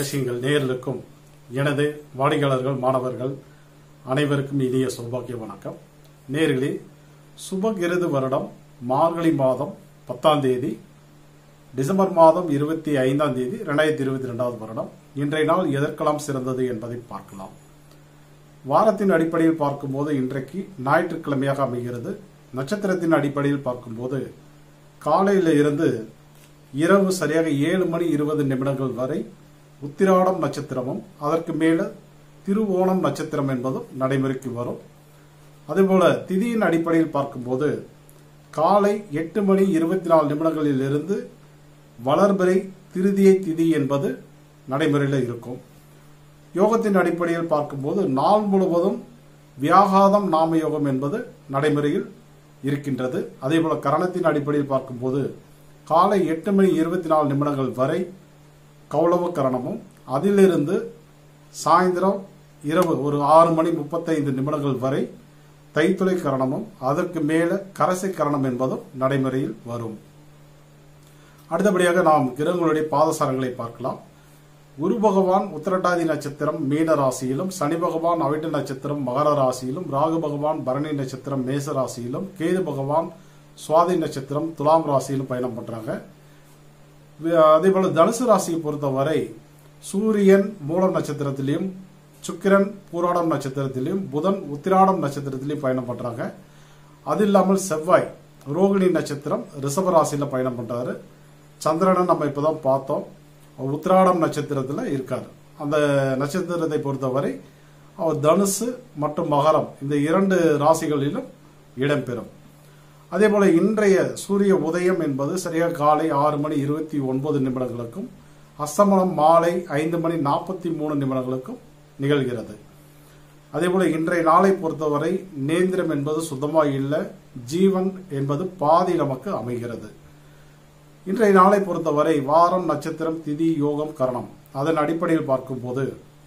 ரகசியங்கள் நேயர்களுக்கும் எனது வாடிக்கையாளர்கள் மாணவர்கள் அனைவருக்கும் இனிய சௌபாக்கிய வணக்கம் நேர்களே சுபகிருது வருடம் மார்கழி மாதம் பத்தாம் தேதி டிசம்பர் மாதம் இருபத்தி ஐந்தாம் தேதி ரெண்டாயிரத்தி இருபத்தி ரெண்டாவது வருடம் இன்றைய நாள் எதற்கெல்லாம் சிறந்தது என்பதை பார்க்கலாம் வாரத்தின் அடிப்படையில் பார்க்கும்போது இன்றைக்கு ஞாயிற்றுக்கிழமையாக அமைகிறது நட்சத்திரத்தின் அடிப்படையில் பார்க்கும்போது காலையில இருந்து இரவு சரியாக ஏழு மணி இருபது நிமிடங்கள் வரை உத்திராடம் நட்சத்திரமும் அதற்கு மேல திருவோணம் நட்சத்திரம் என்பதும் நடைமுறைக்கு வரும் அதேபோல திதியின் அடிப்படையில் பார்க்கும்போது காலை எட்டு மணி இருபத்தி நாலு நிமிடங்களில் இருந்து வளர்பிறை திருதியை திதி என்பது நடைமுறையில் இருக்கும் யோகத்தின் அடிப்படையில் பார்க்கும்போது நாள் முழுவதும் வியாகாதம் நாம யோகம் என்பது நடைமுறையில் இருக்கின்றது அதேபோல கரணத்தின் அடிப்படையில் பார்க்கும்போது காலை எட்டு மணி இருபத்தி நாலு நிமிடங்கள் வரை கௌளவ கரணமும் அதிலிருந்து சாயந்தரம் இரவு ஒரு ஆறு மணி முப்பத்தைந்து நிமிடங்கள் வரை தைத்துளை கரணமும் அதற்கு மேல கரசை கரணம் என்பதும் நடைமுறையில் வரும் அடுத்தபடியாக நாம் கிரகங்களுடைய பாதசாரங்களை பார்க்கலாம் குரு பகவான் உத்திரட்டாதி நட்சத்திரம் மீன ராசியிலும் சனி பகவான் அவிட்ட நட்சத்திரம் மகர ராசியிலும் ராகு பகவான் பரணி நட்சத்திரம் மேச ராசியிலும் கேது பகவான் சுவாதி நட்சத்திரம் துலாம் ராசியிலும் பயணம் பண்றாங்க அதே போல தனுசு ராசியை பொறுத்தவரை சூரியன் மூலம் நட்சத்திரத்திலையும் சுக்கிரன் பூராடம் நட்சத்திரத்திலையும் புதன் உத்திராடம் நட்சத்திரத்திலையும் பயணம் பண்றாங்க அது இல்லாமல் செவ்வாய் ரோகிணி நட்சத்திரம் ரிஷப ராசியில பயணம் பண்றாரு சந்திரனை நம்ம இப்பதான் பார்த்தோம் உத்திராடம் நட்சத்திரத்துல இருக்காரு அந்த நட்சத்திரத்தை பொறுத்தவரை அவர் தனுசு மற்றும் மகரம் இந்த இரண்டு ராசிகளிலும் இடம்பெறும் அதே போல இன்றைய சூரிய உதயம் என்பது சரியாக காலை ஆறு மணி இருபத்தி ஒன்பது நிமிடங்களுக்கும் அஸ்தமனம் மாலை ஐந்து மணி நாற்பத்தி மூணு நிமிடங்களுக்கும் நிகழ்கிறது அதே போல இன்றைய நாளை பொறுத்தவரை நேந்திரம் என்பது சுத்தமாக இல்லை ஜீவன் என்பது பாதி நமக்கு அமைகிறது இன்றைய நாளை பொறுத்தவரை வாரம் நட்சத்திரம் திதி யோகம் கரணம் அதன் அடிப்படையில் பார்க்கும்போது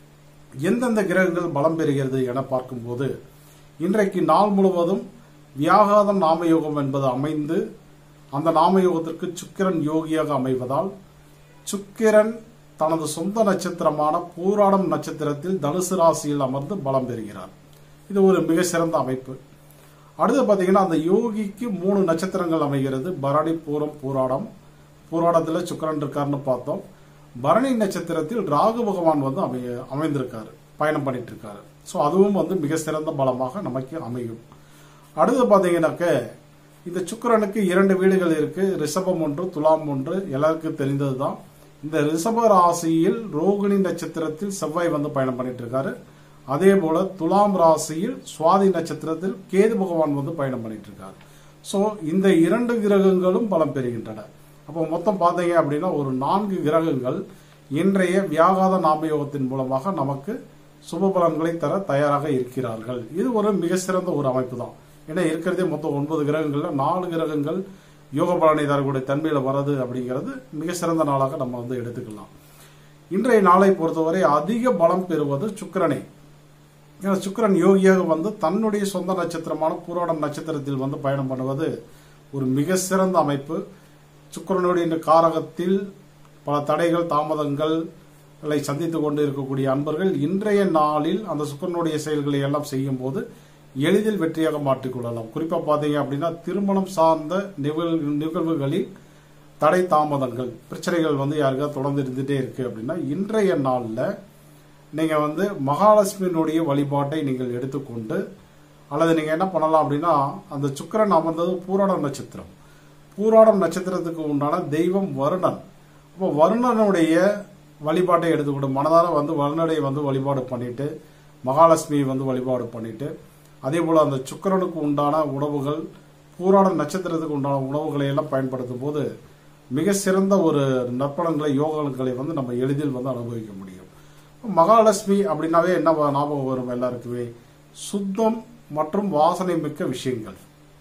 எந்தெந்த கிரகங்கள் பலம் பெறுகிறது என பார்க்கும்போது இன்றைக்கு நாள் முழுவதும் வியாகாதம் நாமயோகம் என்பது அமைந்து அந்த நாமயோகத்திற்கு சுக்கிரன் யோகியாக அமைவதால் சுக்கிரன் தனது சொந்த நட்சத்திரமான பூராடம் நட்சத்திரத்தில் தனுசு ராசியில் அமர்ந்து பலம் பெறுகிறார் இது ஒரு மிக சிறந்த அமைப்பு அடுத்து பார்த்தீங்கன்னா அந்த யோகிக்கு மூணு நட்சத்திரங்கள் அமைகிறது பரணி பூரம் பூராடம் பூராடத்தில் சுக்கரன் இருக்காருன்னு பார்த்தோம் பரணி நட்சத்திரத்தில் ராகு பகவான் வந்து அமை அமைந்திருக்காரு பயணம் பண்ணிட்டு இருக்காரு ஸோ அதுவும் வந்து மிக சிறந்த பலமாக நமக்கு அமையும் அடுத்து பார்த்தீங்கன்னாக்க இந்த சுக்கரனுக்கு இரண்டு வீடுகள் இருக்கு ரிஷபம் ஒன்று துலாம் ஒன்று எல்லாருக்கும் தெரிந்தது தான் இந்த ரிஷப ராசியில் ரோகிணி நட்சத்திரத்தில் செவ்வாய் வந்து பயணம் பண்ணிட்டு இருக்காரு அதே போல துலாம் ராசியில் சுவாதி நட்சத்திரத்தில் கேது பகவான் வந்து பயணம் பண்ணிட்டு இருக்காரு ஸோ இந்த இரண்டு கிரகங்களும் பலம் பெறுகின்றன அப்போ மொத்தம் பார்த்தீங்க அப்படின்னா ஒரு நான்கு கிரகங்கள் இன்றைய வியாகாத நாமயோகத்தின் மூலமாக நமக்கு சுப பலன்களை தர தயாராக இருக்கிறார்கள் இது ஒரு மிக சிறந்த ஒரு அமைப்பு தான் ஏன்னா இருக்கிறதே மொத்தம் ஒன்பது கிரகங்கள்ல நாலு கிரகங்கள் யோக பலனை தரக்கூடிய தன்மையில வர்றது அப்படிங்கிறது மிக சிறந்த நாளாக நம்ம வந்து எடுத்துக்கலாம் இன்றைய நாளை பொறுத்தவரை அதிக பலம் பெறுவது சுக்கரனை ஏன்னா சுக்கரன் யோகியாக வந்து தன்னுடைய சொந்த நட்சத்திரமான பூராடம் நட்சத்திரத்தில் வந்து பயணம் பண்ணுவது ஒரு மிக சிறந்த அமைப்பு சுக்கரனுடைய காரகத்தில் பல தடைகள் தாமதங்களை சந்தித்துக் கொண்டு இருக்கக்கூடிய அன்பர்கள் இன்றைய நாளில் அந்த சுக்கரனுடைய செயல்களை எல்லாம் செய்யும் போது எளிதில் வெற்றியாக மாற்றிக்கொள்ளலாம் குறிப்பா பாத்தீங்க அப்படின்னா திருமணம் சார்ந்த நிகழ்வுகளில் தடை தாமதங்கள் பிரச்சனைகள் வந்து யாருக்காவது தொடர்ந்து இருந்துட்டே இருக்கு அப்படின்னா இன்றைய நாளில் நீங்க வந்து மகாலட்சுமியினுடைய வழிபாட்டை நீங்கள் எடுத்துக்கொண்டு அல்லது நீங்க என்ன பண்ணலாம் அப்படின்னா அந்த சுக்கரன் அமர்ந்தது பூராடம் நட்சத்திரம் பூராடம் நட்சத்திரத்துக்கு உண்டான தெய்வம் வருணன் அப்போ வருணனுடைய வழிபாட்டை எடுத்துக்கொண்டு மனதார வந்து வருணனை வந்து வழிபாடு பண்ணிட்டு மகாலட்சுமியை வந்து வழிபாடு பண்ணிட்டு அதே போல அந்த சுக்கரனுக்கு உண்டான உணவுகள் பூராடம் நட்சத்திரத்துக்கு உண்டான உணவுகளை எல்லாம் பயன்படுத்தும் போது மிக சிறந்த ஒரு நற்பலன்களை யோகங்களை வந்து நம்ம எளிதில் வந்து அனுபவிக்க முடியும் மகாலட்சுமி அப்படின்னாவே என்ன ஞாபகம் வரும் எல்லாருக்குமே சுத்தம் மற்றும் வாசனை மிக்க விஷயங்கள்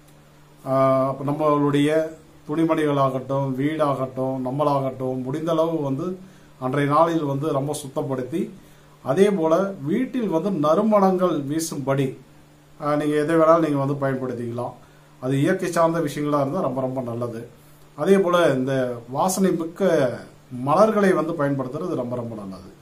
நம்மளுடைய துணிமணிகளாகட்டும் வீடாகட்டும் நம்மளாகட்டும் முடிந்த அளவு வந்து அன்றைய நாளில் வந்து ரொம்ப சுத்தப்படுத்தி அதே போல வீட்டில் வந்து நறுமணங்கள் வீசும்படி நீங்க எதை வேணாலும் நீங்க வந்து பயன்படுத்திக்கலாம் அது இயற்கை சார்ந்த விஷயங்களா இருந்தால் ரொம்ப ரொம்ப நல்லது அதே போல இந்த வாசனை மிக்க மலர்களை வந்து பயன்படுத்துறது ரொம்ப ரொம்ப நல்லது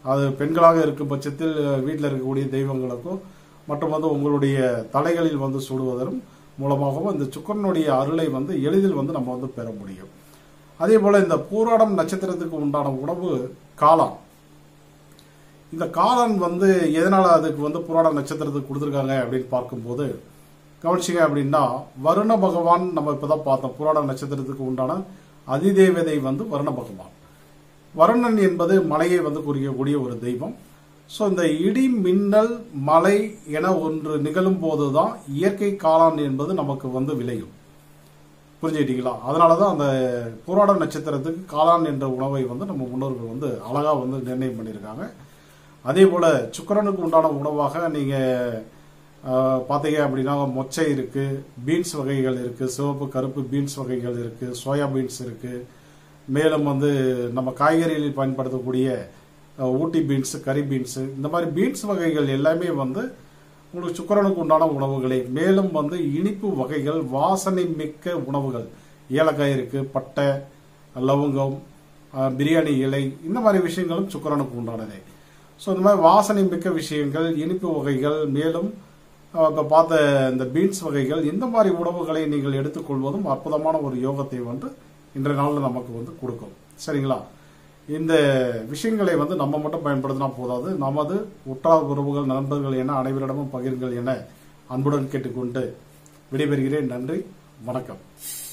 அது பெண்களாக இருக்கும் பட்சத்தில் வீட்டில் இருக்கக்கூடிய தெய்வங்களுக்கும் மற்றும் வந்து உங்களுடைய தலைகளில் வந்து சூடுவதன் மூலமாகவும் இந்த சுக்கரனுடைய அருளை வந்து எளிதில் வந்து நம்ம வந்து பெற முடியும் அதே போல இந்த பூராடம் நட்சத்திரத்துக்கு உண்டான உணவு காளான் இந்த காளான் வந்து எதனால அதுக்கு வந்து புராண நட்சத்திரத்துக்கு கொடுத்துருக்காங்க அப்படின்னு பார்க்கும்போது கவனிச்சிங்க அப்படின்னா வருண பகவான் நம்ம இப்பதான் பார்த்தோம் புராண நட்சத்திரத்துக்கு உண்டான அதிதேவதை வந்து வருண பகவான் வருணன் என்பது மலையை வந்து குறிக்கக்கூடிய ஒரு தெய்வம் ஸோ இந்த இடி மின்னல் மலை என ஒன்று நிகழும் போதுதான் இயற்கை காளான் என்பது நமக்கு வந்து விளையும் புரிஞ்சுக்கிட்டீங்களா அதனால தான் அந்த புராட நட்சத்திரத்துக்கு காளான் என்ற உணவை வந்து நம்ம முன்னோர்கள் வந்து அழகா வந்து நிர்ணயம் பண்ணியிருக்காங்க அதே போல சுக்கரனுக்கு உண்டான உணவாக நீங்க ஆஹ், பார்த்தீங்க அப்படின்னா மொச்சை இருக்கு பீன்ஸ் வகைகள் இருக்கு சிவப்பு கருப்பு பீன்ஸ் வகைகள் இருக்கு சோயா பீன்ஸ் இருக்கு மேலும் வந்து நம்ம காய்கறிகளில் பயன்படுத்தக்கூடிய அஹ், ஊட்டி பீன்ஸ் கறி பீன்ஸ் இந்த மாதிரி பீன்ஸ் வகைகள் எல்லாமே வந்து உங்களுக்கு சுக்கரனுக்கு உண்டான உணவுகளே மேலும் வந்து இனிப்பு வகைகள் வாசனை மிக்க உணவுகள் ஏலக்காய் இருக்கு பட்டை லவங்கம் அஹ், பிரியாணி இலை இந்த மாதிரி விஷயங்களும் சுக்கரனுக்கு உண்டானதே ஸோ இந்த மாதிரி வாசனை மிக்க விஷயங்கள் இனிப்பு வகைகள் மேலும் அஹ், இப்ப பார்த்த இந்த பீன்ஸ் வகைகள் இந்த மாதிரி உணவுகளை நீங்கள் எடுத்துக்கொள்வதும் அற்புதமான ஒரு யோகத்தை வந்து இன்றைய நாளில் நமக்கு வந்து கொடுக்கும் சரிங்களா இந்த விஷயங்களை வந்து நம்ம மட்டும் பயன்படுத்தினா போதாது நமது உற்றார் உறவுகள் நண்பர்கள் என அனைவரிடமும் பகிருங்கள் என அன்புடன் கேட்டுக்கொண்டு விடைபெறுகிறேன் நன்றி வணக்கம்